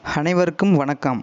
அனைவருக்கும் வணக்கம்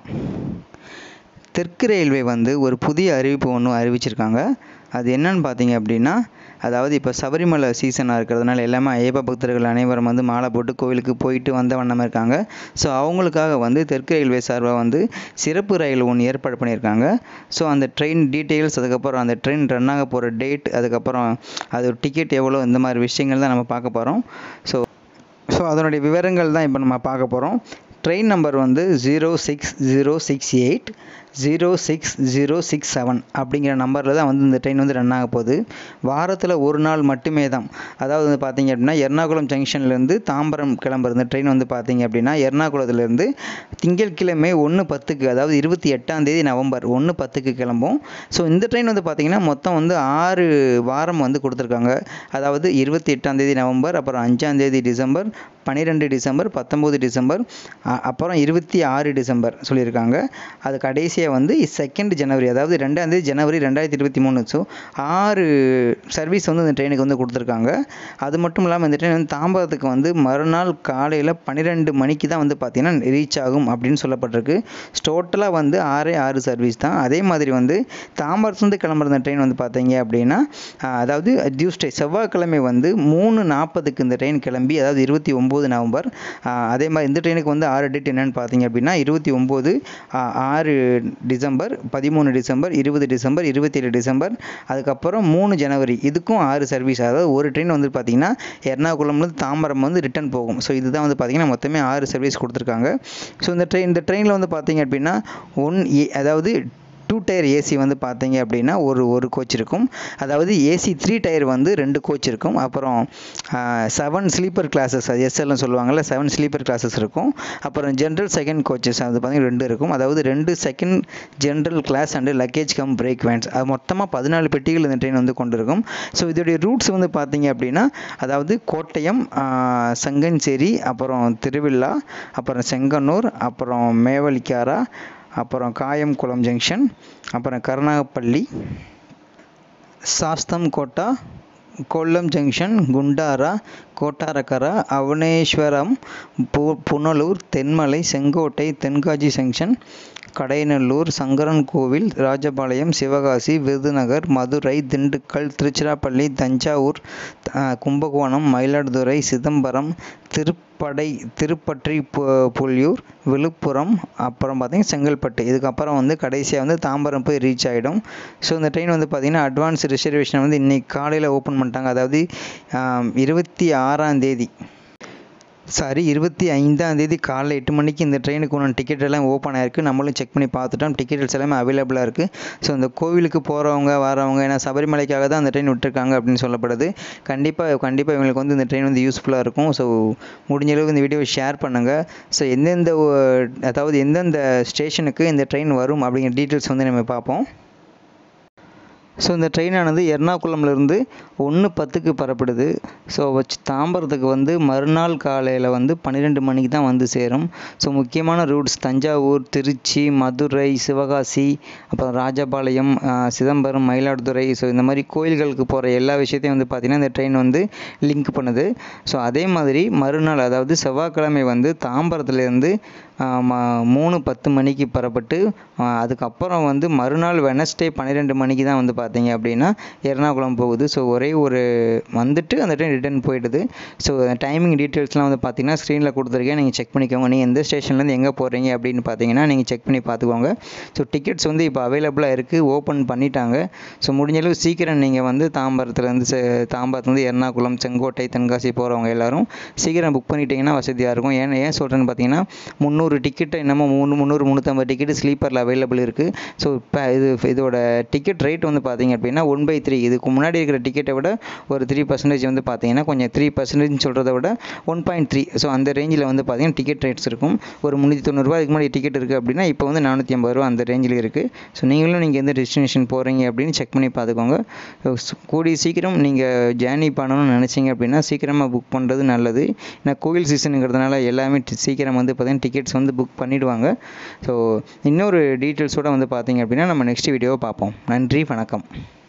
தெற்கு ரயில்வே வந்து ஒரு புதிய அறிவிப்பு ஒன்று அறிவிச்சிருக்காங்க அது என்னன்னு பார்த்தீங்க அப்படின்னா அதாவது இப்போ சபரிமலை சீசனாக இருக்கிறதுனால எல்லாமே ஐயப்ப பக்தர்கள் அனைவரும் வந்து மாலை போட்டு கோவிலுக்கு போயிட்டு வந்த வண்ணமாக இருக்காங்க ஸோ அவங்களுக்காக வந்து தெற்கு ரயில்வே சார்பாக வந்து சிறப்பு ரயில் ஒன்று ஏற்பாடு பண்ணியிருக்காங்க ஸோ அந்த ட்ரெயின் டீட்டெயில்ஸ் அதுக்கப்புறம் அந்த ட்ரெயின் ரன் ஆக போகிற டேட் அதுக்கப்புறம் அது டிக்கெட் எவ்வளோ இந்த மாதிரி விஷயங்கள் தான் நம்ம பார்க்க போகிறோம் ஸோ ஸோ அதனுடைய விவரங்கள் தான் இப்போ நம்ம பார்க்க போகிறோம் ட்ரெயின் நம்பர் வந்து zero six zero six eight zero six zero six seven அப்படிங்கிற நம்பரில் தான் வந்து இந்த ட்ரெயின் வந்து ரன் ஆக போகுது வாரத்தில் ஒரு நாள் மட்டுமே தான் அதாவது வந்து பார்த்தீங்க அப்படின்னா எர்ணாகுளம் ஜங்ஷன்லேருந்து தாம்பரம் கிளம்புற இந்த ட்ரெயின் வந்து பார்த்தீங்க அப்படின்னா எர்ணாகுளத்துலேருந்து திங்கட்கிழமை ஒன்று பத்துக்கு அதாவது இருபத்தி எட்டாம் தேதி நவம்பர் ஒன்று பத்துக்கு கிளம்பும் ஸோ இந்த ட்ரெயின் வந்து பார்த்தீங்கன்னா மொத்தம் வந்து ஆறு வாரம் வந்து கொடுத்துருக்காங்க அதாவது இருபத்தி எட்டாம் தேதி நவம்பர் அப்புறம் அஞ்சாம் தேதி டிசம்பர் பன்னிரெண்டு டிசம்பர் பத்தொம்போது டிசம்பர் அ- அப்புறம் இருபத்தி ஆறு டிசம்பர் சொல்லியிருக்காங்க அது கடைசியாக வந்து செகண்ட் ஜனவரி அதாவது ரெண்டாம் தேதி ஜனவரி ரெண்டாயிரத்தி இருபத்தி மூணு ஸோ ஆறு சர்வீஸ் வந்து இந்த ட்ரெயினுக்கு வந்து கொடுத்துருக்காங்க அது மட்டும் இல்லாமல் இந்த ட்ரெயின் வந்து தாம்பரத்துக்கு வந்து மறுநாள் காலையில் பன்னிரெண்டு மணிக்கு தான் வந்து பார்த்தீங்கன்னா ரீச் ஆகும் அப்படின்னு சொல்லப்பட்டிருக்கு டோட்டலாக வந்து ஆறே ஆறு சர்வீஸ் தான் அதே மாதிரி வந்து தாம்பரத்துலேருந்து கிளம்புற இந்த ட்ரெயின் வந்து பார்த்தீங்க அப்படின்னா ஆஹ், அதாவது டியூஸ்டே செவ்வாய்க்கிழமை வந்து மூணு நாற்பதுக்கு இந்த ட்ரெயின் கிளம்பி அதாவது இருபத்தி ஒம்பது நவம்பர் ஆஹ், அதே மாதிரி இந்த ட்ரெயினுக்கு வந்து ஆறு டேட் என்னன்னு பார்த்தீங்க அப்படின்னா இருபத்தி ஒம்பது ஆறு டிசம்பர் பதிமூணு டிசம்பர் இருபது டிசம்பர் இருபத்தேழு டிசம்பர் அதுக்கப்புறம் மூணு ஜனவரி இதுக்கும் ஆறு சர்வீஸ் அதாவது ஒரு ட்ரெயின் வந்து பார்த்தீங்கன்னா எர்ணாகுளம்லேருந்து தாம்பரம் வந்து ரிட்டர்ன் போகும் ஸோ இதுதான் வந்து பார்த்தீங்கன்னா மொத்தமே ஆறு சர்வீஸ் கொடுத்துருக்காங்க ஸோ இந்த ட்ரெயின் இந்த ட்ரெயினில் வந்து பார்த்தீங்க அப்படின்னா ஒன் ஏ அதாவது டூ டயர் ஏசி வந்து பார்த்தீங்க அப்படின்னா ஒரு ஒரு கோச் இருக்கும் அதாவது ஏசி த்ரீ டயர் வந்து ரெண்டு கோச் இருக்கும் அப்புறம் செவன் ஸ்லீப்பர் கிளாஸஸ் அது எஸ்எல்னு சொல்லுவாங்கள்ல செவன் ஸ்லீப்பர் கிளாஸஸ் இருக்கும் அப்புறம் ஜென்ரல் செகண்ட் கோச்சஸ் அது பார்த்தீங்கன்னா ரெண்டு இருக்கும் அதாவது ரெண்டு second general class and luggage cum brake vans அது மொத்தமாக பதினாலு பெட்டிகள் இந்த ட்ரெயின் வந்து கொண்டிருக்கும் ஸோ இதோடைய ரூட்ஸ் வந்து பார்த்தீங்க அப்படின்னா அதாவது கோட்டயம் ஆஹ், சங்கஞ்சேரி அப்புறம் திருவில்லா அப்புறம் செங்கன்னூர் அப்புறம் மேவலிக்காரா அப்புறம் காயம்குளம் ஜங்ஷன் அப்புறம் கருணாகப்பள்ளி சாஸ்தம் கோட்டா கொல்லம் ஜங்ஷன் குண்டாரா கோட்டாரக்கரா அவனேஸ்வரம் பு புனலூர் தென்மலை செங்கோட்டை தென்காசி ஜங்ஷன் கடையநல்லூர் சங்கரன் கோவில் ராஜபாளையம் சிவகாசி விருதுநகர் மதுரை திண்டுக்கல் திருச்சிராப்பள்ளி தஞ்சாவூர் அஹ், கும்பகோணம் மயிலாடுதுறை சிதம்பரம் திருப்படை திருப்பற்றி பு- புலியூர் விழுப்புரம் அப்புறம் பார்த்தீங்கன்னா செங்கல்பட்டு இதுக்கப்புறம் வந்து கடைசியாக வந்து தாம்பரம் போய் ரீச் ஆகிடும் ஸோ இந்த ட்ரெயின் வந்து பார்த்தீங்கன்னா அட்வான்ஸ் ரிசர்வேஷன் வந்து இன்னைக்கு காலையில் ஓப்பன் பண்ணிட்டாங்க அதாவது ஆம், இருபத்தி ஆறாம் தேதி சாரி இருபத்தி ஐந்தாம் தேதி காலைல எட்டு மணிக்கு இந்த ட்ரெயினுக்கு ஒன்று டிக்கெட் எல்லாம் ஓப்பன் ஆயிருக்கு நம்மளும் செக் பண்ணி பார்த்துட்டோம் டிக்கெட்ஸ் எல்லாமே அவைலபிளாக இருக்குது ஸோ இந்த கோவிலுக்கு போகிறவங்க வரவங்க ஏன்னா சபரிமலைக்காக தான் அந்த ட்ரெயின் விட்டுருக்காங்க அப்படின்னு சொல்லப்படுது கண்டிப்பாக கண்டிப்பாக இவங்களுக்கு வந்து இந்த ட்ரெயின் வந்து யூஸ்ஃபுல்லாக இருக்கும் ஸோ முடிஞ்ச அளவுக்கு இந்த வீடியோவை ஷேர் பண்ணுங்கள் ஸோ எந்தெந்த ஒ- அதாவது எந்தெந்த ஸ்டேஷனுக்கு இந்த ட்ரெயின் வரும் அப்படிங்கிற டீட்டெயில்ஸ் வந்து நம்ம பார்ப்போம் ஸோ இந்த ட்ரெயினானது எர்ணாகுளம்லேருந்து ஒன்று பத்துக்கு புறப்படுது ஸோ வச்சு தாம்பரத்துக்கு வந்து மறுநாள் காலையில் வந்து பன்னிரெண்டு மணிக்கு தான் வந்து சேரும் ஸோ முக்கியமான ரூட்ஸ் தஞ்சாவூர் திருச்சி மதுரை சிவகாசி அப்புறம் ராஜபாளையம் ஆஹ், சிதம்பரம் மயிலாடுதுறை ஸோ இந்த மாதிரி கோயில்களுக்கு போகிற எல்லா விஷயத்தையும் வந்து பார்த்திங்கன்னா இந்த ட்ரெயின் வந்து லிங்க் பண்ணுது ஸோ அதே மாதிரி மறுநாள் அதாவது செவ்வாய்க்கிழமை வந்து தாம்பரத்துலேருந்து மூணு பத்து மணிக்கு புறப்பட்டு ஆஹ், அதுக்கப்புறம் வந்து மறுநாள் வெனஸ்டே பன்னிரெண்டு மணிக்கு தான் வந்து பார்த்தீங்க அப்படின்னா எர்ணாகுளம் போகுது ஸோ ஒரே ஒரு வந்துட்டு அந்த ட்ரெயின் ரிட்டர்ன் போயிடுது ஸோ டைமிங் டீட்டெயில்ஸ்லாம் வந்து பார்த்தீங்கன்னா ஸ்க்ரீனில் கொடுத்துருக்கேன் நீங்கள் செக் பண்ணிக்கோங்க நீங்கள் எந்த ஸ்டேஷன்லேருந்து எங்கே போகிறீங்க அப்படின்னு பார்த்தீங்கன்னா நீங்கள் செக் பண்ணி பார்த்துக்கோங்க ஸோ டிக்கெட்ஸ் வந்து இப்போ அவைலபிளாக இருக்குது ஓப்பன் பண்ணிட்டாங்க ஸோ முடிஞ்ச அளவு சீக்கிரம் நீங்கள் வந்து தாம்பரத்துலேருந்து செ- தாம்பரத்துலேருந்து எர்ணாகுளம் செங்கோட்டை தென்காசி போகிறவங்க எல்லாரும் சீக்கிரம் புக் பண்ணிட்டீங்கன்னா வசதியாக இருக்கும் ஏன் ஏன் சொல்கிறேன்னு பார்த்தீங்கன்னா முந்நூறு டிக்கெட்டு என்னமோ மூணு முந்நூறு முந்நூற்றம்பது டிக்கெட்டு ஸ்லீப்பரில் அவைலபிள் இருக்குது ஸோ இப்போ இது இதோட டிக்கெட் ரேட் வந்து பார்த்தீங்க அப்படின்னா ஒன் பை த்ரீ இதுக்கு முன்னாடி இருக்கிற டிக்கெட்டை விட ஒரு த்ரீ பர்சன்டேஜ் வந்து பார்த்தீங்கன்னா கொஞ்சம் த்ரீ பர்சன்டேஜ் சொல்கிறத விட ஒன் பாயிண்ட் த்ரீ ஸோ அந்த ரேஞ்சில் வந்து பார்த்தீங்கன்னா டிக்கெட் ரேட்ஸ் இருக்கும் ஒரு முந்நூற்றி தொண்ணூறுரூவா இதுக்கு முன்னாடி டிக்கெட் இருக்குது அப்படின்னா இப்போ வந்து நானூற்றி ஐம்பது ரூபா அந்த ரேஞ்சில் இருக்குது ஸோ நீங்களும் நீங்கள் எந்த டெஸ்டினேஷன் போகிறீங்க அப்படின்னு செக் பண்ணி பார்த்துக்கோங்க So, ஸ்- கூடிய சீக்கிரம் நீங்கள் ஜேர்னி பண்ணணும்னு நினச்சிங்க அப்படின்னா சீக்கிரமாக புக் பண்ணுறது நல்லது ஏன்னா கோவில் சீசனுங்கிறதுனால எல்லாமே டி- சீக்கிரம் வந்து பார்த்தீங்கன்னா டிக்கெட்ஸ் வந்து புக் பண்ணிடுவாங்க ஸோ இன்னொரு டீட்டெயில்ஸோட வந்து பார்த்தீங்க அப்படின்னா நம்ம நெக்ஸ்ட் வீடியோவை பார்ப்போம் நன்றி வணக்கம்